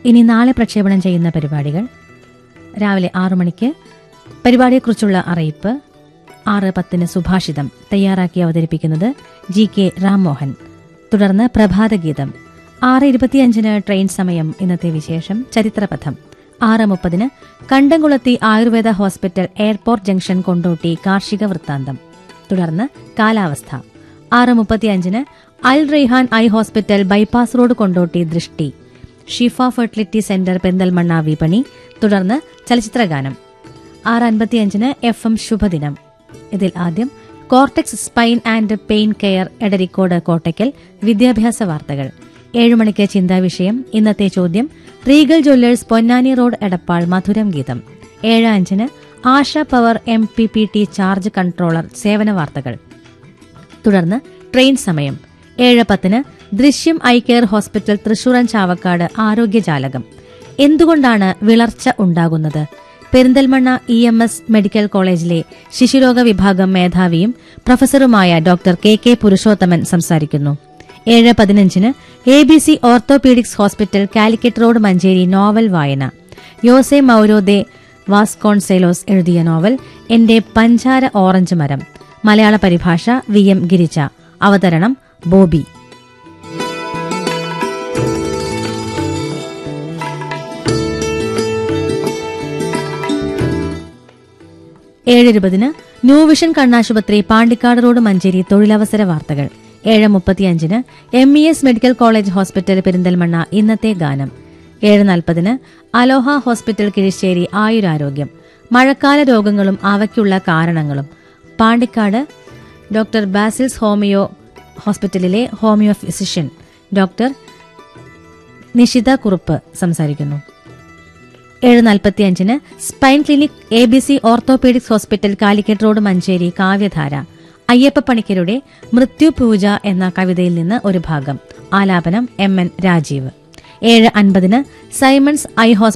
ഇനി നാളെ പ്രക്ഷേപണം ചെയ്യുന്ന പരിപാടികൾ രാവിലെ ആറു മണിക്ക് പരിപാടിയെക്കുറിച്ചുള്ള അറിയിപ്പ് ആറ് പത്തിന് സുഭാഷിതം തയ്യാറാക്കി അവതരിപ്പിക്കുന്നത് ജി കെ രാംമോഹൻ തുടർന്ന് പ്രഭാതഗീതം ആറ് ഇരുപത്തിയഞ്ചിന് ട്രെയിൻ സമയം ഇന്നത്തെ വിശേഷം ചരിത്രപഥം ആറ് മുപ്പതിന് Kandamkulathi Ayurveda hospital airport junction Kondotty കാർഷിക വൃത്താന്തം തുടർന്ന് കാലാവസ്ഥ ആറ് മുപ്പത്തിയഞ്ചിന് Al Raihan eye hospital bypass road Kondotty ദൃഷ്ടി ഷിഫ ഫെർട്ടിലിറ്റി സെന്റർ പെന്തൽമണ്ണ വിപണി തുടർന്ന് ചലച്ചിത്രഗാനം ആറ് അൻപത്തിയഞ്ചിന് എഫ് എം ശുഭദിനം ഇതിൽ ആദ്യം cortex spine and pain care Edarikode Kottakkal വിദ്യാഭ്യാസ വാർത്തകൾ ഏഴുമണിക്ക് ചിന്താവിഷയം ഇന്നത്തെ ചോദ്യം Regal jewellers Ponnani road Edappal മധുരം ഗീതം ഏഴ് അഞ്ചിന് Asha power M P P T charge controller സേവന വാർത്തകൾ തുടർന്ന് ട്രെയിൻ സമയം ഏഴ് പത്തിന് ദൃശ്യം eye care hospital Thrissur Chavakkad ആരോഗ്യജാലകം എന്തുകൊണ്ടാണ് വിളർച്ച ഉണ്ടാകുന്നത് Perinthalmanna E M S medical കോളേജിലെ ശിശുരോഗ വിഭാഗം മേധാവിയും പ്രൊഫസറുമായ ഡോക്ടർ കെ കെ പുരുഷോത്തമൻ സംസാരിക്കുന്നു ഏഴ് പതിനഞ്ചിന് A B C orthopaedics hospital Calicut road Manjeri novel വായന യോസെ മൌരോദെ വാസ്കോൺസെലോസ് എഴുതിയ നോവൽ എന്റെ പഞ്ചാര ഓറഞ്ച് മരം മലയാള പരിഭാഷ വി എം ഗിരിജ അവതരണം ബോബി ഏഴിരുപതിന് ന്യൂ വിഷൻ കണ്ണാശുപത്രി പാണ്ടിക്കാട് റോഡ് മഞ്ചേരി തൊഴിലവസര വാർത്തകൾ ഏഴ് മുപ്പത്തിയഞ്ചിന് M E S medical college hospital Perinthalmanna ഇന്നത്തെ ഗാനം ഏഴ് നാൽപ്പതിന് അലോഹ ഹോസ്പിറ്റൽ കിഴിശ്ശേരി ആയുരാരോഗ്യം മഴക്കാല രോഗങ്ങളും അവയ്ക്കുള്ള കാരണങ്ങളും പാണ്ടിക്കാട് ഡോക്ടർ ബാസിൽസ് ഹോമിയോ ഹോസ്പിറ്റലിലെ homeo physician doctor Nishitha Kurup സംസാരിക്കുന്നു ഏഴ് നാൽപ്പത്തിയഞ്ചിന് spine clinic A B C orthopaedics hospital Calicut road Manjeri കാവ്യധാര അയ്യപ്പ പണിക്കരുടെ മൃത്യുപൂജ എന്ന കവിതയിൽ നിന്ന് ഒരു ഭാഗം ആലാപനം എം എൻ രാജീവ് ഏഴ് അൻപതിന് സൈമൺസ് ഐ ഹോസ്പിറ്റൽ